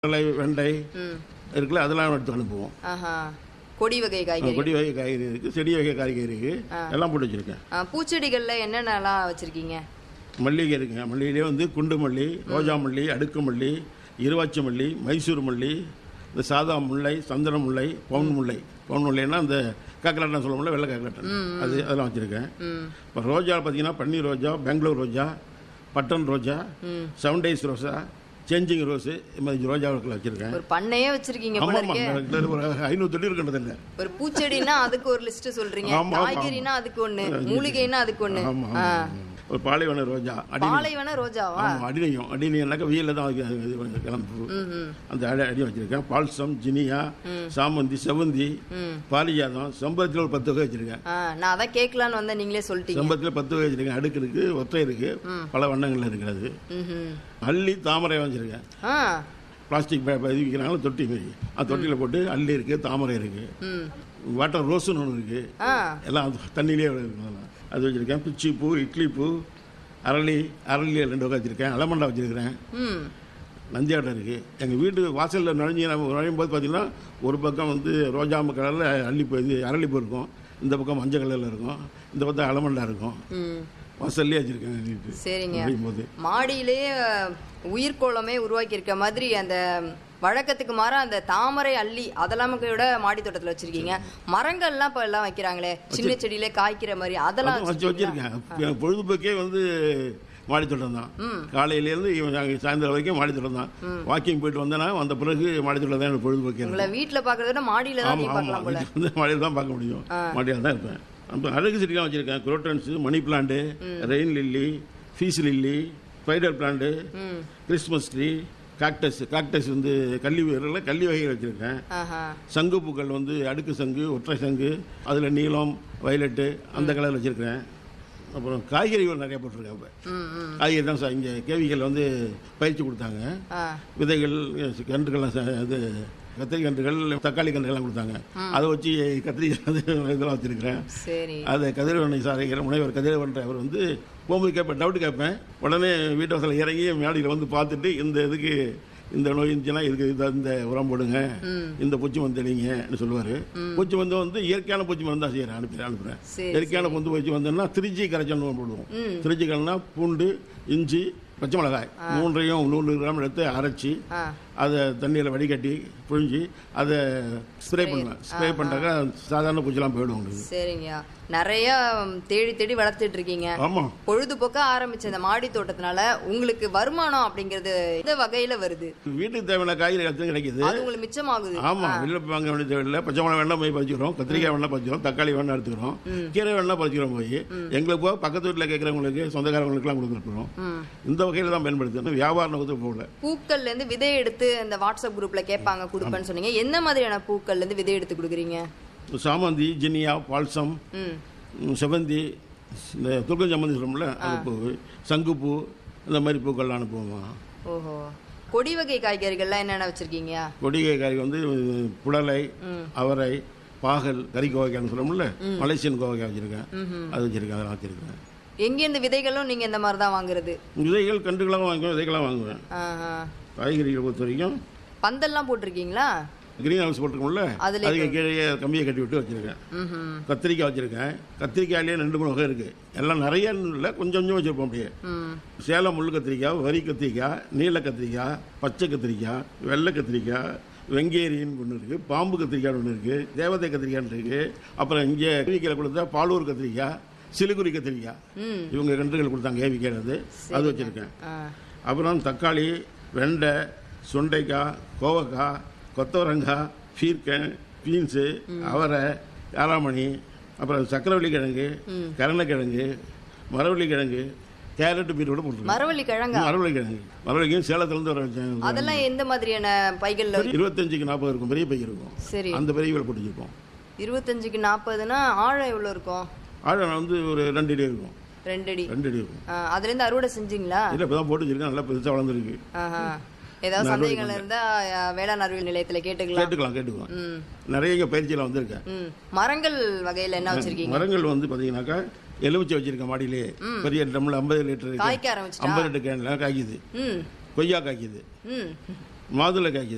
கடலை வெண்டை ம் இருக்குல்ல அதெல்லாம் எடுத்து அனுப்புவோம் ஆஹா கொடி வகை காய்கறி கொடி வகை காய்கறி இருக்குது செடி வகை காய்கறி இருக்குது எல்லாம் போட்டு வச்சுருக்கேன் ஆ, பூச்செடிகள்ல என்னென்னலாம் வச்சிருக்கீங்க மல்லிகை இருக்குங்க மல்லிகையிலே வந்து குண்டு மல்லி ரோஜா மல்லி அடுக்கு மல்லி இருவாச்சி மல்லி மைசூர் மல்லி இந்த சாதா முல்லை சந்தன முல்லை பவுன் முல்லை பவுன் முல்லைன்னா அந்த காக்கலாட்டம் சொல்லுவோம்ல வெள்ளை காக்கலாட்டம் அது அதெல்லாம் வச்சுருக்கேன் ம் இப்போ ரோஜா பார்த்தீங்கன்னா பன்னீர் ரோஜா பெங்களூர் ரோஜா பட்டன் ரோஜா செவன் டேஸ் ரோசா சேஞ்சிங் ரோஸு இது மாதிரி ரோஜாவுக்குள்ள வச்சுருக்கேன் ஒரு பண்ணையே வச்சிருக்கீங்க போல ஆமாம் இருக்கே ஆமாம் ஒரு ஐநூறு தொட்டி இருக்கின்றது இல்லை ஒரு பூச்செடினா அதுக்கு ஒரு லிஸ்ட் சொல்றீங்க ஆமா, ஆமா. காய்கறினா அதுக்கு ஒண்ணு மூலிகைனா அதுக்கு ஒண்ணு ஆமாம் ஆ. ஆமாம் ஒரு பாலைவன ரோஜா அடி பாலைவன ரோஜாவா ஆமாம் அடிநயம் அடிநயம்னாக்கா வெயிலில் தான் வைக்க- இது பண்ணி கிளம்பு ம் ம் அந்த அடி அடி வச்சிருக்கேன் பால்சம் ஜினியா சாமந்தி செவந்தி ம். பாரிஜாதம் செம்பருத்தியில் ஒரு பத்து வகை வச்சிருக்கேன் ஆ, நான் அதான் கேட்கலான்னு வந்தேன் நீங்களே சொல்லிட்டீங்க செம்பருத்தியில் பத்து வகை வச்சிருக்கேன் அடுக்கு இருக்கு ஒற்றை இருக்கு பல வண்ணங்கள்ல இருக்கிறது ம்ஹும். அள்ளி தாமரை வச்சிருக்கேன் ஆ பிளாஸ்டிக் பேப்பர் இது விற்கிறாங்களோ தொட்டி மாதிரி அந்த தொட்டியில் போட்டு அள்ளி இருக்கு தாமரை இருக்கு ம் வாட்டர் ரோஸுன்னு ஒன்று இருக்கு ஆ எல்லாம் அது தண்ணியிலே இருக்கு அதெல்லாம். அது வச்சிருக்கேன் பிச்சி பூ இட்லி பூ அரளி அரளி ரெண்டு வகை வச்சிருக்கேன் அலமண்டா வச்சிருக்கிறேன் ம் நந்தியாட்டம் இருக்கு எங்கள் வீட்டு வாசலில் நுழைஞ்சி நம்ம நுழையும் போது பார்த்தீங்கன்னா ஒரு பக்கம் வந்து ரோஜாம்பு கலரில் அள்ளிப்பூ இது அரளிப்பூ இருக்கும் இந்த பக்கம் மஞ்சள் கலரில் இருக்கும் இந்த பக்கம் அலமண்டா இருக்கும் ம் வாசல்லே வச்சிருக்கேன் எங்க வீட்டு சரிங்க நுழையும் போது மாடியிலேயே அஹ், உயிர்க்கோளமே உருவாக்கி இருக்க மாதிரி அந்த வழக்கத்துக்கு மாற அந்த தாமரை அள்ளி அதெல்லாம் விட மாடி தோட்டத்துல வச்சிருக்கீங்க மரங்கள்லாம் இப்ப எல்லாம் வைக்கிறாங்களே சின்ன செடியில காய்க்கிற மாதிரி அதெல்லாம் அதுவும் வச்சு வச்சிருக்கீங்களா? வச்சிருக்கேன் எனக்கு பொழுதுபோக்கே வந்து மாடித்தோட்டம் தான் காலையிலேருந்து சாயந்தரம் வரைக்கும் மாடித்தோட்டம் தான் வாக்கிங் போயிட்டு வந்தேன்னா வந்த பிறகு மாடித்தோட்டம் தான் எனக்கு பொழுதுபோக்கே உங்களை வீட்டுல பாக்குறத விட மாடியில தான் நீ ஆமாம் பார்க்கலாம் ஆமாம் போல வீட்டுல வந்து மாடியில் தான் பார்க்க முடியும் மாடியில் தான் இருப்பேன் அப்புறம் அழகு செடிலாம் வச்சுருக்கேன் crotons money plant rain lily peace lily spider plant ம் கிறிஸ்மஸ் ட்ரீ காக்டஸ் காக்டஸ் வந்து கள்ளி வகைகளில் கள்ளி வகைகள் வச்சுருக்கேன் ஆஹா சங்கு பூக்கள் வந்து அடுக்கு சங்கு ஒற்றை சங்கு அதில் நீலம் வயலட்டு அந்த கலர் வச்சுருக்கிறேன் அப்புறம் காய்கறிகள் நிறைய போட்டிருக்கேன் இப்போ ம் ம் காய்கறி தான் சார் இங்கே கேவிகள் வந்து பயிற்சி கொடுத்தாங்க ஆ விதைகள் கன்றுகள்லாம் ச- இது கத்திரி கன்றுகள் தக்காளி கன்றுகள்லாம் கொடுத்தாங்க அதை வச்சு கத்திரிக்காய் அது இதெல்லாம் வச்சுருக்கிறேன் சரி அதை கதிரவனை சாரைக்கிற முனைவர் கதிரவன் அவர் வந்து போகும்போது கேட்பேன் டவுட் கேட்பேன் உடனே வீட்டு வாசல் இறங்கி மேடையில் வந்து பார்த்துட்டு இந்த இதுக்கு இந்த நோய் இருந்துச்சுன்னா இதுக்கு இந்த இந்த உரம் போடுங்க இந்த பூச்சி மருந்து தெளிங்கன்னு சொல்லுவார் பூச்சி மருந்து வந்து இயற்கையான பூச்சி மருந்து தான் செய்கிறேன் அனுப்பி அனுப்புகிறேன் சரி, இயற்கையான பூந்து பூச்சி மருந்துன்னா திருச்சி கரைச்சல் போடுவோம் திருச்சி கரைனா பூண்டு இஞ்சி பச்சை மிளகாய் மூன்றையும் நூறு கிராம் எடுத்து அரைச்சி ஆ அதை தண்ணியில் வடிகட்டி புழிஞ்சி அதை ஸ்ப்ரே பண்ணுவேன் ஸ்ப்ரே பண்ணிட்டாக்கா சாதாரண பூச்சிலாம் போயிடும் உங்களுக்கு சரிங்கய்யா நிறைய ம், தேடி தேடி வளர்த்துட்டு இருக்கீங்க ஆமாம் பொழுதுபோக்கா ஆரம்பிச்ச இந்த மாடி தோட்டத்தினால உங்களுக்கு வருமானம் அப்படிங்கிறது இந்த வகையில வருது வீட்டுக்கு தேவையான காய்கறி எல்லாத்தையும் கிடைக்குது அது உங்களுக்கு மிச்சமாகுது ஆமாம் வெளில போய் வாங்க வேண்டிய தேவையில்லை பச்சை மிளகா வேணா போய் பறிச்சுக்கிறோம் கத்திரிக்காய் வேணா பறிச்சுக்கிறோம் தக்காளி வேணா எடுத்துக்கிறோம் கீரை வேணா பறிச்சுக்கிறோம் போய் எங்களுக்கு போக பக்கத்து வீட்டில் கேட்குறவங்களுக்கு சொந்தக்காரங்களுக்குலாம் கொடுத்துருக்குறோம் ம். இந்த வகையில் தான் பயன்படுத்தணும் வியாபார நோக்கத்துக்கு போகல பூக்கள்ல இருந்து விதை எடுத்து அந்த வாட்ஸ்அப் குரூப்ல கேட்பாங்க கொடுப்பேன்னு சொன்னீங்க என்ன மாதிரியான பூக்கள்ல இருந்து விதை எடுத்து கொடுக்குறீங்க சாமந்தி ஜினியா பால்சம் ம் ம், செவந்தி இந்த துர்க்கம் சம்மந்தி சொல்லுவோம்ல அது பூ சங்குப்பூ இந்த மாதிரி பூக்கள்லாம் அனுப்புவோம் ஓஹோ கொடி வகை காய்கறிகள்லாம் என்னென்ன வச்சிருக்கீங்க கொடிகை காய் வந்து புடலை அவரை பாகல் கறி கோவைக்காய்னு சொல்லுவோம்ல மலேசியன் கோவைக்காய் வச்சுருக்கேன் அது வச்சுருக்கேன் அதெல்லாம் வச்சுருக்கேன் எங்கேருந்து விதைகளும் நீங்க இந்த மாதிரி தான் வாங்குறது விதைகள் கன்றுகளாக வாங்குவேன் விதைகளாக வாங்குவேன் ஆஹா. காய்கறிகளை பொறுத்த வரைக்கும் பந்தல்லாம் போட்டிருக்கீங்களா கிரீன் ஹவுஸ் போட்டிருக்கோம்ல அதுல அதுக்கு கீழே கம்பியை கட்டி விட்டு வச்சுருக்கேன் ம் கத்திரிக்காய் வச்சுருக்கேன் கத்திரிக்காயிலே ரெண்டு மூணு வகை இருக்குது எல்லாம் நிறைய இல்லை கொஞ்சம் கொஞ்சம் வச்சுருப்போம் அப்படியே ம் சேலம் முள் கத்திரிக்காய் வரி கத்திரிக்காய் நீல கத்திரிக்காய் பச்சை கத்திரிக்காய் வெள்ளை கத்திரிக்காய் வெங்கேரின்னு ஒன்று இருக்குது பாம்பு கத்திரிக்காய் ஒன்று இருக்குது தேவதை கத்திரிக்காய்னு இருக்குது அப்புறம் இங்கே கேவிக்கையில் கொடுத்தா பாலூர் கத்திரிக்காய் சிலுகுரி கத்திரிக்காய் ம் இவங்க கன்றுகள் கொடுத்தாங்க கேவிக்கையில் அது அது வச்சுருக்கேன் ஆ அப்புறம் தக்காளி வெண்டை சுண்டைக்காய் கோவக்காய் கொத்தவரங்காய் பீர்க்கன் பீன்ஸு அவரை காராமணி அப்புறம் சக்கரவள்ளி கிழங்கு கருணக்கிழங்கு மரவள்ளி கிழங்கு கேரட்டு பீரோட போட்டுருக்கேன் மரவள்ளி கிழங்கா மரவள்ளி கிழங்கு மரவள்ளிக்கு சேலத்துலேருந்து வர வச்சேன் அதெல்லாம் எந்த மாதிரியான பைகள்ல இருபத்தஞ்சுக்கு நாற்பது இருக்கும் பெரிய பை இருக்கும் சரி அந்த பெரிய பை போட்டு வச்சிருப்போம் இருபத்தஞ்சுக்கு நாற்பதுனா ஆழம் எவ்வளவு இருக்கும் ஆழம் வந்து ஒரு ரெண்டு அடி இருக்கும் ரெண்டு அடி ரெண்டு அடி இருக்கும் ஆ, அதுல இருந்து அறுவடை செஞ்சீங்களா இல்லை இப்போ தான் போட்டு வச்சிருக்கேன் நல்லா பெருசாக வளர்ந்துருக்கு ஆஹா. ஏதாவது சந்தேகங்கள் இருந்தா அ, வேளாண் அறிவியல் நிலையத்துல கேட்டுக்கலாம் கேட்டுக்கலாம் கேட்டுக்கலாம் ம் நிறைய இங்கே பயிற்சியில் வந்திருக்கேன் ம் மரங்கள் வகையில என்ன வச்சிருக்கீங்க மரங்கள் வந்து பார்த்தீங்கன்னாக்கா எலுமிச்சை வச்சிருக்கேன் மாடியிலே பெரிய ட்ரம்ல ஐம்பது லிட்டர் காய்க்க ஆரம்பிச்சிட்டா ஐம்பது லிட்டர் கேனில் காய்க்குது ம் கொய்யா காய்க்குது ம் மாதுளை காய்க்குது